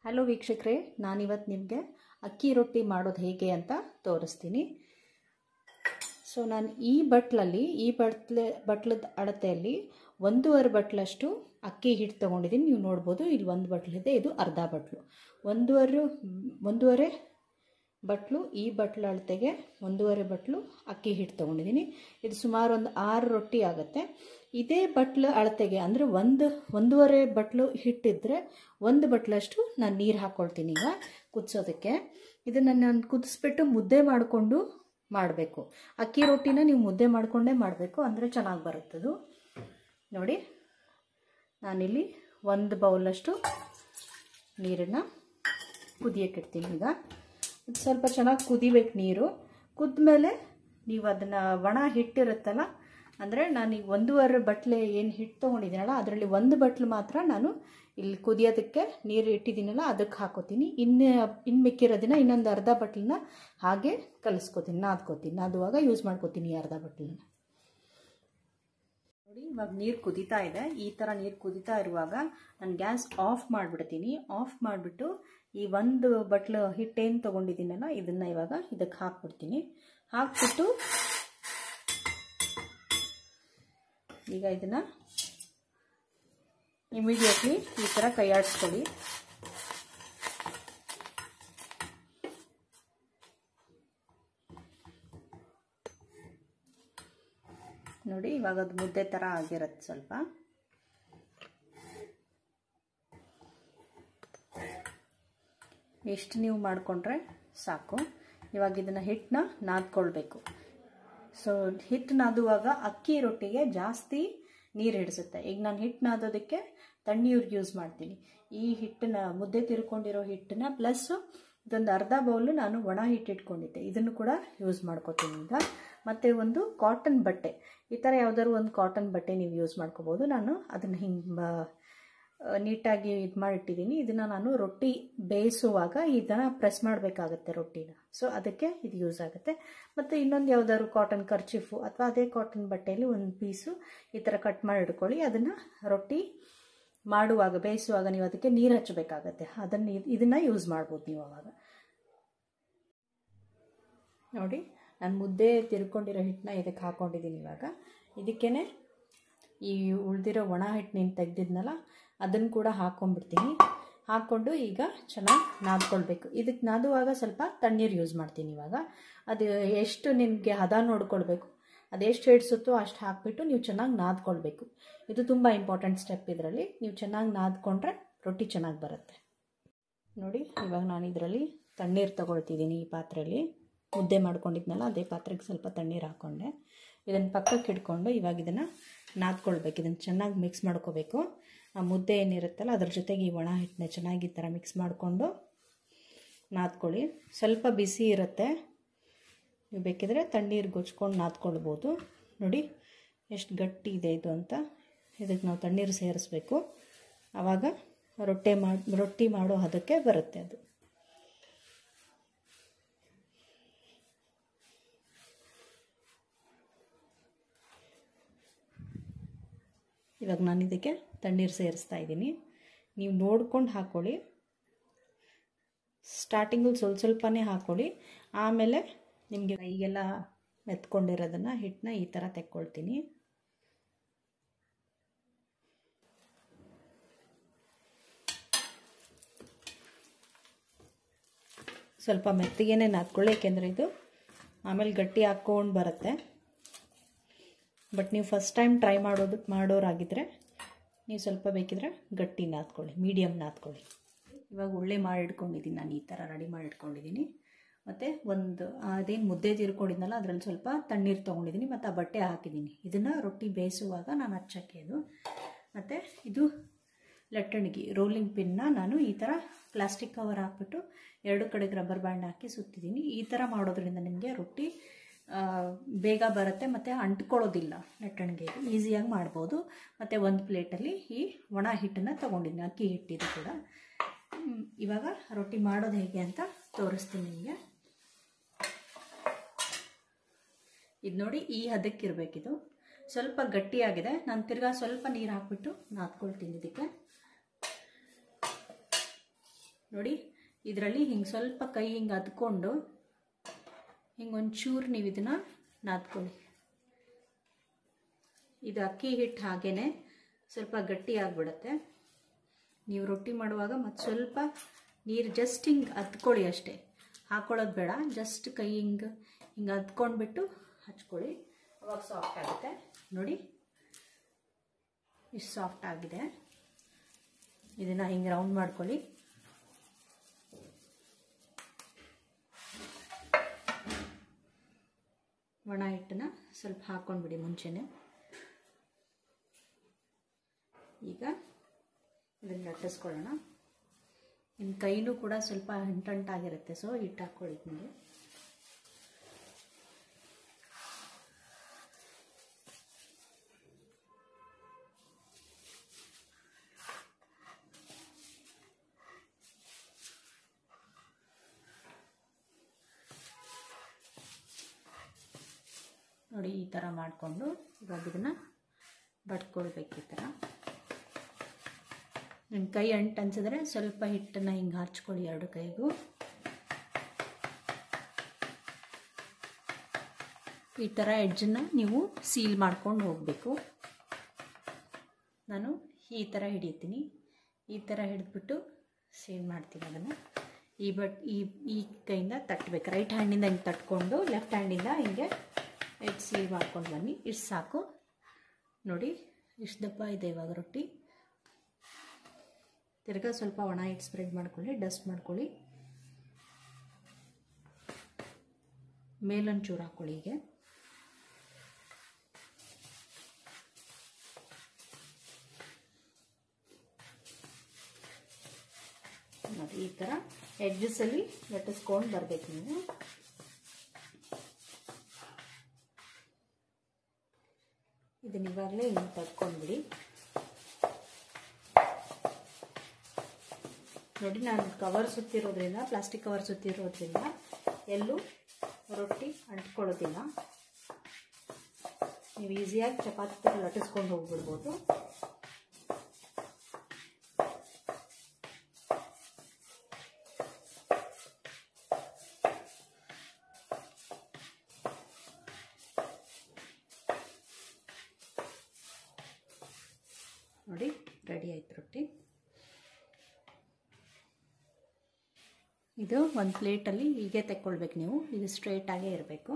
hello ವೀಕ್ಷಕರೇ ನಾನಿವತ್ತು ನಿಮಗೆ ಅಕ್ಕಿ ರೊಟ್ಟಿ ಮಾಡೋದು ಹೇಗೆ ಅಂತ ತೋರಿಸ್ತೀನಿ ಸೊ ನಾನು ಈ ಬಟ್ಲಲ್ಲಿ ಈ ಬಟ್ಲೆ ಬಟ್ಲದ ಅಳತೆಯಲ್ಲಿ ಒಂದೂವರೆ ಬಟ್ಲಷ್ಟು ಅಕ್ಕಿ ಹಿಟ್ಟು ತೊಗೊಂಡಿದ್ದೀನಿ ನೀವು ನೋಡ್ಬೋದು ಇಲ್ಲಿ ಒಂದು ಬಟ್ಲಿದೆ ಇದು ಅರ್ಧ ಬಟ್ಲು ಒಂದೂವರೆ ಒಂದೂವರೆ ಬಟ್ಲು ಈ ಬಟ್ಲು ಅಳತೆಗೆ ಒಂದೂವರೆ ಬಟ್ಲು ಅಕ್ಕಿ ಹಿಟ್ಟು ತೊಗೊಂಡಿದ್ದೀನಿ ಇದು ಸುಮಾರು ಒಂದು ಆರು ರೊಟ್ಟಿ ಆಗುತ್ತೆ ಇದೇ ಬಟ್ಲು ಅಳತೆಗೆ ಅಂದರೆ ಒಂದು ಒಂದೂವರೆ ಬಟ್ಲು ಹಿಟ್ಟಿದ್ರೆ ಒಂದು ಬಟ್ಲಷ್ಟು ನಾನು ನೀರು ಹಾಕ್ಕೊಳ್ತೀನಿ ಈಗ ಕುದಿಸೋದಕ್ಕೆ ಇದನ್ನು ನಾನು ಕುದಿಸ್ಬಿಟ್ಟು ಮುದ್ದೆ ಮಾಡಿಕೊಂಡು ಮಾಡಬೇಕು ಅಕ್ಕಿ ರೊಟ್ಟಿನ ನೀವು ಮುದ್ದೆ ಮಾಡಿಕೊಂಡೇ ಮಾಡಬೇಕು ಅಂದರೆ ಚೆನ್ನಾಗಿ ಬರುತ್ತದು ನೋಡಿ ನಾನಿಲ್ಲಿ ಒಂದು ಬೌಲಷ್ಟು ನೀರನ್ನು ಕುದಿಯೋಕ್ಕಿಡ್ತೀನಿ ಈಗ ಇದು ಸ್ವಲ್ಪ ಚೆನ್ನಾಗಿ ಕುದಿಬೇಕು ನೀರು ಕುದ್ಮೇಲೆ ನೀವು ಅದನ್ನು ಒಣ ಹಿಟ್ಟಿರುತ್ತಲ್ಲ ಅಂದರೆ ನಾನೀಗ ಒಂದೂವರೆ ಬಟ್ಲೆ ಏನು ಹಿಟ್ಟು ತೊಗೊಂಡಿದ್ದೀನಲ್ಲ ಅದರಲ್ಲಿ ಒಂದು ಬಟ್ಲು ಮಾತ್ರ ನಾನು ಇಲ್ಲಿ ಕುದಿಯೋದಕ್ಕೆ ನೀರು ಇಟ್ಟಿದ್ದೀನಲ್ಲ ಅದಕ್ಕೆ ಹಾಕೋತೀನಿ ಇನ್ನು ಇನ್ನು ಮಿಕ್ಕಿರೋದಿನ ಇನ್ನೊಂದು ಅರ್ಧ ಬಟ್ಲನ್ನ ಹಾಗೆ ಕಲಿಸ್ಕೋತೀನಿ ನಾದ್ಕೋತೀನಿ ನಾದುವಾಗ ಯೂಸ್ ಮಾಡ್ಕೋತೀನಿ ಈ ಅರ್ಧ ಬಟ್ಲನ್ನ ನೋಡಿ ಇವಾಗ ನೀರು ಕುದೀತಾ ಇದೆ ಈ ಥರ ನೀರು ಕುದೀತಾ ಇರುವಾಗ ನಾನು ಗ್ಯಾಸ್ ಆಫ್ ಮಾಡಿಬಿಡ್ತೀನಿ ಆಫ್ ಮಾಡಿಬಿಟ್ಟು ಈ ಒಂದು ಬಟ್ಲು ಹಿಟ್ಟೇನು ತೊಗೊಂಡಿದ್ದೀನಲ್ಲ ಇದನ್ನು ಇವಾಗ ಇದಕ್ಕೆ ಹಾಕ್ಬಿಡ್ತೀನಿ ಹಾಕ್ಬಿಟ್ಟು ಈಗ ಇದನ್ನು ಇಮಿಡಿಯೇಟ್ಲಿ ಈ ಥರ ಕೈಯಾಡಿಸ್ಕೊಳ್ಳಿ ನೋಡಿ ಇವಾಗ ಅದು ಮುದ್ದೆ ಥರ ಆಗಿರುತ್ತೆ ಸ್ವಲ್ಪ ಎಷ್ಟು ನೀವು ಮಾಡಿಕೊಂಡ್ರೆ ಸಾಕು ಇವಾಗ ಇದನ್ನು ಹಿಟ್ಟನ್ನ ನಾದ್ಕೊಳ್ಬೇಕು ಸೊ ಹಿಟ್ಟು ನಾದುವಾಗ ಅಕ್ಕಿ ರೊಟ್ಟಿಗೆ ಜಾಸ್ತಿ ನೀರು ಹಿಡಿಸುತ್ತೆ ಈಗ ನಾನು ಹಿಟ್ಟು ನಾದೋದಕ್ಕೆ ತಣ್ಣೀರಿಗೆ ಯೂಸ್ ಮಾಡ್ತೀನಿ ಈ ಹಿಟ್ಟನ್ನ ಮುದ್ದೆ ತಿರ್ಕೊಂಡಿರೋ ಹಿಟ್ಟನ್ನ ಪ್ಲಸ್ಸು ಇದೊಂದು ಅರ್ಧ ಬೌಲು ನಾನು ಒಣ ಹಿಟ್ಟು ಇಟ್ಕೊಂಡಿದ್ದೆ ಇದನ್ನು ಕೂಡ ಯೂಸ್ ಮಾಡ್ಕೋತೀನಿ ಈಗ ಮತ್ತು ಒಂದು ಕಾಟನ್ ಬಟ್ಟೆ ಈ ಥರ ಯಾವ್ದಾದ್ರು ಒಂದು ಕಾಟನ್ ಬಟ್ಟೆ ನೀವು ಯೂಸ್ ಮಾಡ್ಕೋಬೋದು ನಾನು ಅದನ್ನು ಹಿಂಗೆ ನೀಟಾಗಿ ಇದು ಮಾಡಿಟ್ಟಿದ್ದೀನಿ ಇದನ್ನು ನಾನು ರೊಟ್ಟಿ ಬೇಯಿಸುವಾಗ ಇದನ್ನು ಪ್ರೆಸ್ ಮಾಡಬೇಕಾಗತ್ತೆ ರೊಟ್ಟಿನ ಸೊ ಅದಕ್ಕೆ ಇದು ಯೂಸ್ ಆಗುತ್ತೆ ಮತ್ತು ಇನ್ನೊಂದು ಯಾವ್ದಾದ್ರು ಕಾಟನ್ ಕರ್ಚಿಫು ಅಥವಾ ಅದೇ ಕಾಟನ್ ಬಟ್ಟೆಯಲ್ಲಿ ಒಂದು ಪೀಸು ಈ ಥರ ಕಟ್ ಮಾಡಿ ಇಟ್ಕೊಳ್ಳಿ ಅದನ್ನು ರೊಟ್ಟಿ ಮಾಡುವಾಗ ಬೇಯಿಸುವಾಗ ನೀವು ಅದಕ್ಕೆ ನೀರು ಹಚ್ಚಬೇಕಾಗತ್ತೆ ಅದನ್ನು ಇದನ್ನು ಯೂಸ್ ಮಾಡ್ಬೋದು ನೀವು ಅವಾಗ ನೋಡಿ ನಾನು ಮುದ್ದೆ ತಿರ್ಕೊಂಡಿರೋ ಹಿಟ್ಟನ್ನ ಇದಕ್ಕೆ ಹಾಕ್ಕೊಂಡಿದ್ದೀನಿ ಇವಾಗ ಇದಕ್ಕೇ ಈ ಉಳಿದಿರೋ ಒಣ ಹಿಟ್ಟನ್ನ ತೆಗ್ದಿದ್ನಲ್ಲ ಅದನ್ನು ಕೂಡ ಹಾಕ್ಕೊಂಡ್ಬಿಡ್ತೀನಿ ಹಾಕ್ಕೊಂಡು ಈಗ ಚೆನ್ನಾಗಿ ನಾದ್ಕೊಳ್ಬೇಕು ಇದಕ್ಕೆ ನಾದುವಾಗ ಸ್ವಲ್ಪ ತಣ್ಣೀರು ಯೂಸ್ ಮಾಡ್ತೀನಿ ಇವಾಗ ಅದು ಎಷ್ಟು ನಿಮಗೆ ಹದ ನೋಡ್ಕೊಳ್ಬೇಕು ಅದೆಷ್ಟು ಹಿಡಿಸುತ್ತೋ ಅಷ್ಟು ಹಾಕ್ಬಿಟ್ಟು ನೀವು ಚೆನ್ನಾಗಿ ನಾದ್ಕೊಳ್ಬೇಕು ಇದು ತುಂಬ ಇಂಪಾರ್ಟೆಂಟ್ ಸ್ಟೆಪ್ ಇದರಲ್ಲಿ ನೀವು ಚೆನ್ನಾಗಿ ನಾದ್ಕೊಂಡ್ರೆ ರೊಟ್ಟಿ ಚೆನ್ನಾಗಿ ಬರುತ್ತೆ ನೋಡಿ ಇವಾಗ ನಾನು ಇದರಲ್ಲಿ ತಣ್ಣೀರು ತೊಗೊಳ್ತಿದ್ದೀನಿ ಈ ಪಾತ್ರೆಯಲ್ಲಿ ಮುದ್ದೆ ಮಾಡ್ಕೊಂಡಿದ್ನಲ್ಲ ಅದೇ ಪಾತ್ರೆಗೆ ಸ್ವಲ್ಪ ತಣ್ಣೀರು ಹಾಕ್ಕೊಂಡೆ ಇದನ್ನು ಪಕ್ಕಕ್ಕೆ ಇಟ್ಕೊಂಡು ಇವಾಗ ಇದನ್ನು ನಾದ್ಕೊಳ್ಬೇಕು ಇದನ್ನು ಚೆನ್ನಾಗಿ ಮಿಕ್ಸ್ ಮಾಡ್ಕೋಬೇಕು ಆ ಮುದ್ದೆ ಏನಿರುತ್ತಲ್ಲ ಅದ್ರ ಜೊತೆಗೆ ಈ ಒಣ ಹಿಟ್ಟನ್ನ ಚೆನ್ನಾಗಿ ಈ ಥರ ಮಿಕ್ಸ್ ಮಾಡಿಕೊಂಡು ನಾದ್ಕೊಳ್ಳಿ ಸ್ವಲ್ಪ ಬಿಸಿ ಇರುತ್ತೆ ನೀವು ಬೇಕಿದ್ರೆ ತಣ್ಣೀರು ಗೊಚ್ಕೊಂಡು ನಾದ್ಕೊಳ್ಬೋದು ನೋಡಿ ಎಷ್ಟು ಗಟ್ಟಿ ಇದೆ ಇದು ಅಂತ ಇದಕ್ಕೆ ನಾವು ತಣ್ಣೀರು ಸೇರಿಸ್ಬೇಕು ಆವಾಗ ರೊಟ್ಟೆ ಮಾಡಿ ರೊಟ್ಟಿ ಮಾಡೋ ಹದಕ್ಕೆ ಬರುತ್ತೆ ಅದು ಇವಾಗ ನಾನು ಇದಕ್ಕೆ ತಣ್ಣೀರು ಸೇರಿಸ್ತಾ ಇದ್ದೀನಿ ನೀವು ನೋಡ್ಕೊಂಡು ಹಾಕ್ಕೊಳ್ಳಿ ಸ್ಟಾರ್ಟಿಂಗಲ್ಲಿ ಸ್ವಲ್ಪ ಸ್ವಲ್ಪನೇ ಹಾಕ್ಕೊಳ್ಳಿ ಆಮೇಲೆ ನಿಮಗೆ ಕೈಗೆಲ್ಲ ಮೆತ್ಕೊಂಡಿರೋದನ್ನು ಹಿಟ್ಟನ್ನ ಈ ಥರ ತೆಕ್ಕೊಳ್ತೀನಿ ಸ್ವಲ್ಪ ಮೆತ್ತಗೇನೆ ನಾದ್ಕೊಳ್ಳಿ ಏಕೆಂದರೆ ಇದು ಆಮೇಲೆ ಗಟ್ಟಿ ಹಾಕ್ಕೊಂಡು ಬರುತ್ತೆ ಬಟ್ ನೀವು ಫಸ್ಟ್ ಟೈಮ್ ಟ್ರೈ ಮಾಡೋದು ಮಾಡೋರಾಗಿದ್ದರೆ ನೀವು ಸ್ವಲ್ಪ ಬೇಕಿದ್ರೆ ಗಟ್ಟಿ ನಾದ್ಕೊಳ್ಳಿ ಮೀಡಿಯಮ್ ನಾದ್ಕೊಳ್ಳಿ ಇವಾಗ ಒಳ್ಳೆ ಮಾಡಿಟ್ಕೊಂಡಿದ್ದೀನಿ ನಾನು ಈ ಥರ ರೆಡಿ ಮಾಡಿಟ್ಕೊಂಡಿದ್ದೀನಿ ಮತ್ತು ಒಂದು ಅದೇನು ಮುದ್ದೆ ತೀರ್ಕೊಂಡಿದ್ನಲ್ಲ ಅದರಲ್ಲಿ ಸ್ವಲ್ಪ ತಣ್ಣೀರು ತೊಗೊಂಡಿದ್ದೀನಿ ಮತ್ತು ಆ ಬಟ್ಟೆ ಹಾಕಿದ್ದೀನಿ ಇದನ್ನು ರೊಟ್ಟಿ ಬೇಯಿಸುವಾಗ ನಾನು ಹಚ್ಚಕ್ಕೆ ಇದು ಮತ್ತು ಇದು ಲಟ್ಟಣಿಗೆ ರೋಲಿಂಗ್ ಪಿನ್ನ ನಾನು ಈ ಥರ ಪ್ಲಾಸ್ಟಿಕ್ ಕವರ್ ಹಾಕ್ಬಿಟ್ಟು ಎರಡು ಕಡೆಗೆ ರಬ್ಬರ್ ಬ್ಯಾಂಡ್ ಹಾಕಿ ಸುತ್ತಿದ್ದೀನಿ ಈ ಥರ ಮಾಡೋದ್ರಿಂದ ನಿಮಗೆ ರೊಟ್ಟಿ ಬೇಗ ಬರುತ್ತೆ ಮತ್ತು ಅಂಟ್ಕೊಳ್ಳೋದಿಲ್ಲ ಲಟ್ಟಣಿಗೆ ಈಸಿಯಾಗಿ ಮಾಡ್ಬೋದು ಮತ್ತು ಒಂದು ಪ್ಲೇಟಲ್ಲಿ ಈ ಒಣ ಹಿಟ್ಟನ್ನು ತೊಗೊಂಡಿದ್ದೀನಿ ಅಕ್ಕಿ ಹಿಟ್ಟಿದು ಕೂಡ ಇವಾಗ ರೊಟ್ಟಿ ಮಾಡೋದು ಹೇಗೆ ಅಂತ ತೋರಿಸ್ತೀನಿ ನಿಮಗೆ ಇದು ನೋಡಿ ಈ ಹದಕ್ಕಿರಬೇಕಿದು ಸ್ವಲ್ಪ ಗಟ್ಟಿಯಾಗಿದೆ ನಾನು ತಿರ್ಗಾ ಸ್ವಲ್ಪ ನೀರು ಹಾಕ್ಬಿಟ್ಟು ನಾದ್ಕೊಳ್ತೀನಿ ಇದಕ್ಕೆ ನೋಡಿ ಇದರಲ್ಲಿ ಹಿಂಗೆ ಸ್ವಲ್ಪ ಕೈ ಹಿಂಗೆ ಅದ್ಕೊಂಡು ಹಿಂಗೆ ಒಂಚೂರು ನೀವು ಇದನ್ನು ನಾದ್ಕೊಳ್ಳಿ ಇದು ಅಕ್ಕಿ ಹಿಟ್ಟು ಹಾಗೇ ಸ್ವಲ್ಪ ಗಟ್ಟಿ ಆಗಿಬಿಡುತ್ತೆ ನೀವು ರೊಟ್ಟಿ ಮಾಡುವಾಗ ಮತ್ತು ಸ್ವಲ್ಪ ನೀರು ಜಸ್ಟ್ ಹಿಂಗೆ ಅದ್ಕೊಳ್ಳಿ ಅಷ್ಟೇ ಹಾಕೊಳ್ಳೋದು ಬೇಡ ಜಸ್ಟ್ ಕೈ ಹಿಂಗೆ ಹಿಂಗೆ ಅದ್ಕೊಂಡ್ಬಿಟ್ಟು ಹಚ್ಕೊಳ್ಳಿ ಅವಾಗ ಸಾಫ್ಟ್ ಆಗುತ್ತೆ ನೋಡಿ ಇಷ್ಟು ಸಾಫ್ಟ್ ಆಗಿದೆ ಇದನ್ನು ಹಿಂಗೆ ರೌಂಡ್ ಮಾಡ್ಕೊಳ್ಳಿ ಒಣ ಹಿಟ್ಟನ್ನ ಸ್ವಲ್ಪ ಹಾಕ್ಕೊಂಡ್ಬಿಡಿ ಮುಂಚೆನೆ ಈಗ ಇದನ್ನು ಲಟ್ಟಿಸ್ಕೊಳ್ಳೋಣ ನಿಮ್ಮ ಕೈನೂ ಕೂಡ ಸ್ವಲ್ಪ ಅಂಟಂಟಾಗಿರುತ್ತೆ ಸೊ ಹಿಟ್ಟು ಹಾಕ್ಕೊಳ್ಳಿ ನಿಮಗೆ ನೋಡಿ ಈ ಥರ ಮಾಡಿಕೊಂಡು ಇವಾಗ ಇದನ್ನು ಬಡ್ಕೊಳ್ಬೇಕು ಈ ಥರ ನಿಮ್ಮ ಕೈ ಅಂಟು ಅನ್ಸಿದ್ರೆ ಸ್ವಲ್ಪ ಹಿಟ್ಟನ್ನು ಹಿಂಗೆ ಹಚ್ಕೊಳ್ಳಿ ಎರಡು ಕೈಗೂ ಈ ಥರ ಎಡ್ಜನ್ನು ನೀವು ಸೀಲ್ ಮಾಡ್ಕೊಂಡು ಹೋಗಬೇಕು ನಾನು ಈ ಥರ ಹಿಡಿತೀನಿ ಈ ಥರ ಹಿಡಿದ್ಬಿಟ್ಟು ಸೀಲ್ ಮಾಡ್ತೀನಿ ಅದನ್ನು ಈ ಬಟ್ ಈ ಈ ಕೈಯಿಂದ ತಟ್ಟಬೇಕು ರೈಟ್ ಹ್ಯಾಂಡಿಂದ ಹಿಂಗೆ ತಟ್ಕೊಂಡು ಲೆಫ್ಟ್ ಹ್ಯಾಂಡಿಂದ ಹಿಂಗೆ ಎಡ್ ಸೀಲ್ ಮಾಡ್ಕೊಂಡು ಬನ್ನಿ ಇಷ್ಟು ಸಾಕು ನೋಡಿ ಇಷ್ಟು ದಪ್ಪ ಇದೆ ಇವಾಗ ರೊಟ್ಟಿ ತಿರ್ಗಾ ಸ್ವಲ್ಪ ಒಣ ಹಿಟ್ಟು ಸ್ಪ್ರೆಡ್ ಮಾಡ್ಕೊಳ್ಳಿ ಡಸ್ಟ್ ಮಾಡ್ಕೊಳ್ಳಿ ಮೇಲೊಂದು ಚೂರು ಹಾಕ್ಕೊಳ್ಳಿ ಹೀಗೆ ನೋಡಿ ಈ ಥರ ಎಡ್ಜಸ್ಸಲ್ಲಿ ಲಟ್ಟಿಸ್ಕೊಂಡು ಬರಬೇಕು ನೀವು ಇದನ್ನ ಇವಾಗಲೇ ಹಿಂಗೆ ತಡ್ಕೊಂಡ್ಬಿಡಿ ನೋಡಿ ನಾನು ಕವರ್ ಸುತ್ತಿರೋದ್ರಿಂದ ಪ್ಲಾಸ್ಟಿಕ್ ಕವರ್ ಸುತ್ತಿರೋದ್ರಿಂದ ಎಲ್ಲೂ ರೊಟ್ಟಿ ಅಂಟ್ಕೊಳ್ಳೋದಿಲ್ಲ ನೀವು ಈಸಿಯಾಗಿ ಚಪಾತಿ ಥರ ಲಟ್ಟಿಸ್ಕೊಂಡು ಹೋಗ್ಬಿಡ್ಬೋದು ನೋಡಿ ರೆಡಿ ಆಯ್ತು ರೊಟ್ಟಿ ಇದು ಒಂದು ಪ್ಲೇಟಲ್ಲಿ ಹೀಗೆ ತೆಕ್ಕೊಳ್ಬೇಕು ನೀವು ಇದು ಸ್ಟ್ರೇಟಾಗೇ ಇರಬೇಕು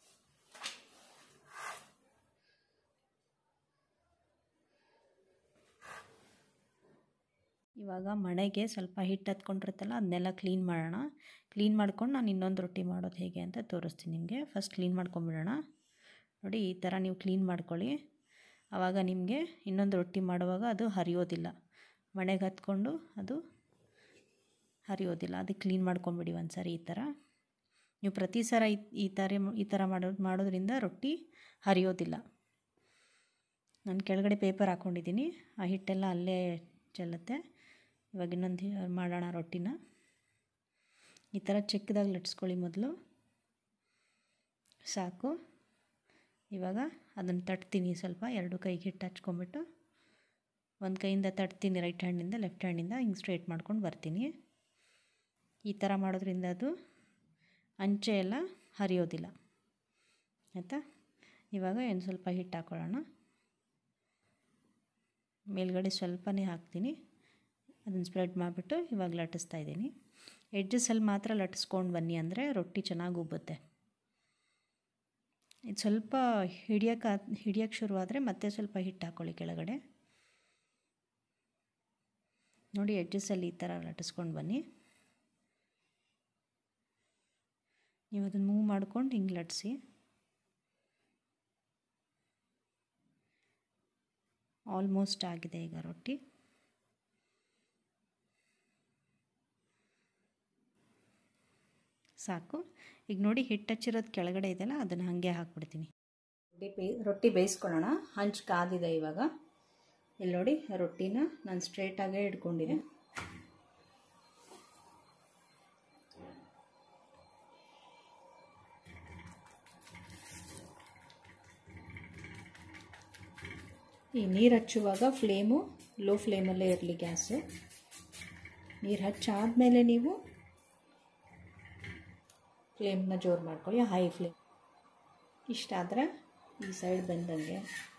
ಇವಾಗ ಮಣೆಗೆ ಸ್ವಲ್ಪ ಹಿಟ್ಟು ಹತ್ಕೊಂಡಿರುತ್ತಲ್ಲ ಅದನ್ನೆಲ್ಲ ಕ್ಲೀನ್ ಮಾಡೋಣ ಕ್ಲೀನ್ ಮಾಡ್ಕೊಂಡು ನಾನು ಇನ್ನೊಂದು ರೊಟ್ಟಿ ಮಾಡೋದು ಹೇಗೆ ಅಂತ ತೋರಿಸ್ತೀನಿ ನಿಮಗೆ ಫಸ್ಟ್ ಕ್ಲೀನ್ ಮಾಡ್ಕೊಂಬಿಡೋಣ ನೋಡಿ ಈ ಥರ ನೀವು ಕ್ಲೀನ್ ಮಾಡ್ಕೊಳ್ಳಿ ಆವಾಗ ನಿಮಗೆ ಇನ್ನೊಂದು ರೊಟ್ಟಿ ಮಾಡುವಾಗ ಅದು ಹರಿಯೋದಿಲ್ಲ ಮಣೆಗೆ ಹತ್ಕೊಂಡು ಅದು ಹರಿಯೋದಿಲ್ಲ ಅದಕ್ಕೆ ಕ್ಲೀನ್ ಮಾಡ್ಕೊಂಬಿಡಿ ಒಂದು ಸಾರಿ ಈ ಥರ ನೀವು ಪ್ರತಿ ಸಲ ಈ ಈ ಥರ ಈ ಥರ ಮಾಡೋದು ಮಾಡೋದ್ರಿಂದ ರೊಟ್ಟಿ ಹರಿಯೋದಿಲ್ಲ ನಾನು ಕೆಳಗಡೆ ಪೇಪರ್ ಹಾಕ್ಕೊಂಡಿದ್ದೀನಿ ಆ ಹಿಟ್ಟೆಲ್ಲ ಅಲ್ಲೇ ಚೆಲ್ಲುತ್ತೆ ಇವಾಗ ಇನ್ನೊಂದು ಮಾಡೋಣ ರೊಟ್ಟಿನ ಈ ಥರ ಚಿಕ್ಕದಾಗಿ ಲಟ್ಸ್ಕೊಳ್ಳಿ ಮೊದಲು ಸಾಕು ಇವಾಗ ಅದನ್ನು ತಟ್ತೀನಿ ಸ್ವಲ್ಪ ಎರಡು ಕೈಗೆ ಹಿಟ್ಟು ಹಚ್ಕೊಂಬಿಟ್ಟು ಒಂದು ಕೈಯಿಂದ ತಟ್ತೀನಿ ರೈಟ್ ಹ್ಯಾಂಡಿಂದ ಲೆಫ್ಟ್ ಹ್ಯಾಂಡಿಂದ ಹಿಂಗೆ ಸ್ಟ್ರೇಟ್ ಮಾಡ್ಕೊಂಡು ಬರ್ತೀನಿ ಈ ಥರ ಮಾಡೋದ್ರಿಂದ ಅದು ಅಂಚೆ ಎಲ್ಲ ಹರಿಯೋದಿಲ್ಲ ಆಯಿತಾ ಇವಾಗ ಏನು ಸ್ವಲ್ಪ ಹಿಟ್ಟು ಹಾಕ್ಕೊಳ್ಳೋಣ ಮೇಲ್ಗಡೆ ಸ್ವಲ್ಪನೇ ಹಾಕ್ತೀನಿ ಅದನ್ನು ಸ್ಪ್ರೆಡ್ ಮಾಡಿಬಿಟ್ಟು ಇವಾಗ ಲಟ್ಟಿಸ್ತಾ ಇದ್ದೀನಿ ಎಡ್ಜಸಲ್ಲಿ ಮಾತ್ರ ಲಟ್ಟಿಸ್ಕೊಂಡು ಬನ್ನಿ ಅಂದರೆ ರೊಟ್ಟಿ ಚೆನ್ನಾಗಿ ಉಬ್ಬುತ್ತೆ ಇದು ಸ್ವಲ್ಪ ಹಿಡಿಯೋಕೆ ಹಿಡಿಯೋಕ್ಕೆ ಶುರುವಾದರೆ ಮತ್ತೆ ಸ್ವಲ್ಪ ಹಿಟ್ಟು ಹಾಕ್ಕೊಳ್ಳಿ ಕೆಳಗಡೆ ನೋಡಿ ಎಡ್ಜಸಲ್ಲಿ ಈ ಥರ ಲಟ್ಟಿಸ್ಕೊಂಡು ಬನ್ನಿ ನೀವು ಅದನ್ನು ಮೂವ್ ಮಾಡ್ಕೊಂಡು ಹಿಂಗೆ ಲಟ್ಟಿಸಿ ಆಲ್ಮೋಸ್ಟ್ ಆಗಿದೆ ಈಗ ರೊಟ್ಟಿ ಸಾಕು ಈಗ ನೋಡಿ ಹಿಟ್ಟು ಹಚ್ಚಿರೋದು ಕೆಳಗಡೆ ಇದೆಯಲ್ಲ ಅದನ್ನು ಹಾಗೆ ಹಾಕ್ಬಿಡ್ತೀನಿ ರೊಟ್ಟಿ ಬೇ ರೊಟ್ಟಿ ಬೇಯಿಸ್ಕೊಳ್ಳೋಣ ಹಂಚು ಕಾದಿದೆ ಇವಾಗ ಇಲ್ಲಿ ನೋಡಿ ರೊಟ್ಟಿನ ನಾನು ಸ್ಟ್ರೇಟಾಗೇ ಇಟ್ಕೊಂಡಿದ್ದೆ ಈ ನೀರು ಹಚ್ಚುವಾಗ ಫ್ಲೇಮು ಲೋ ಫ್ಲೇಮಲ್ಲೇ ಇರಲಿ ಗ್ಯಾಸು ನೀರು ಹಚ್ಚಾದಮೇಲೆ ನೀವು ಫ್ಲೇಮ್ನ ಜೋರು ಮಾಡ್ಕೊಳ್ಳಿ ಹೈ ಫ್ಲೇಮ್ ಇಷ್ಟಾದರೆ ಈ ಸೈಡ್ ಬಂದಂಗೆ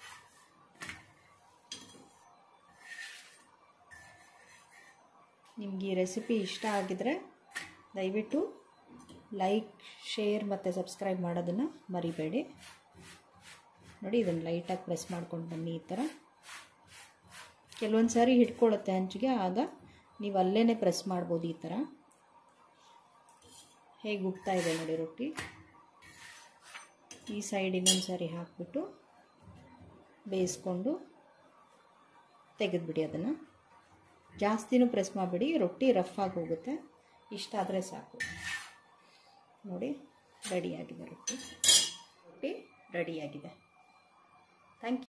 ನಿಮಗೆ ಈ ರೆಸಿಪಿ ಇಷ್ಟ ಆಗಿದರೆ ದಯವಿಟ್ಟು ಲೈಕ್ ಶೇರ್ ಮತ್ತು ಸಬ್ಸ್ಕ್ರೈಬ್ ಮಾಡೋದನ್ನು ಮರಿಬೇಡಿ ನೋಡಿ ಇದನ್ನು ಲೈಟಾಗಿ ಪ್ರೆಸ್ ಮಾಡ್ಕೊಂಡು ಬನ್ನಿ ಈ ಥರ ಕೆಲವೊಂದು ಸಾರಿ ಹಿಡ್ಕೊಳ್ಳುತ್ತೆ ಹಂಚಿಗೆ ಆಗ ನೀವು ಅಲ್ಲೇ ಪ್ರೆಸ್ ಮಾಡ್ಬೋದು ಈ ಥರ ಹೇಗೆ ಉಗ್ತಾ ಇದೆ ನೋಡಿ ರೊಟ್ಟಿ ಈ ಸೈಡ್ ಇನ್ನೊಂದು ಸಾರಿ ಹಾಕಿಬಿಟ್ಟು ಬೇಯಿಸ್ಕೊಂಡು ತೆಗೆದುಬಿಡಿ ಅದನ್ನು ಜಾಸ್ತಿನೂ ಪ್ರೆಸ್ ಮಾಡಿಬಿಡಿ ರೊಟ್ಟಿ ರಫ್ ಆಗಿ ಹೋಗುತ್ತೆ ಇಷ್ಟ ಆದರೆ ಸಾಕು ನೋಡಿ ರೆಡಿಯಾಗಿದೆ ರೊಟ್ಟಿ ರೊಟ್ಟಿ ರೆಡಿಯಾಗಿದೆ ಥ್ಯಾಂಕ್ ಯು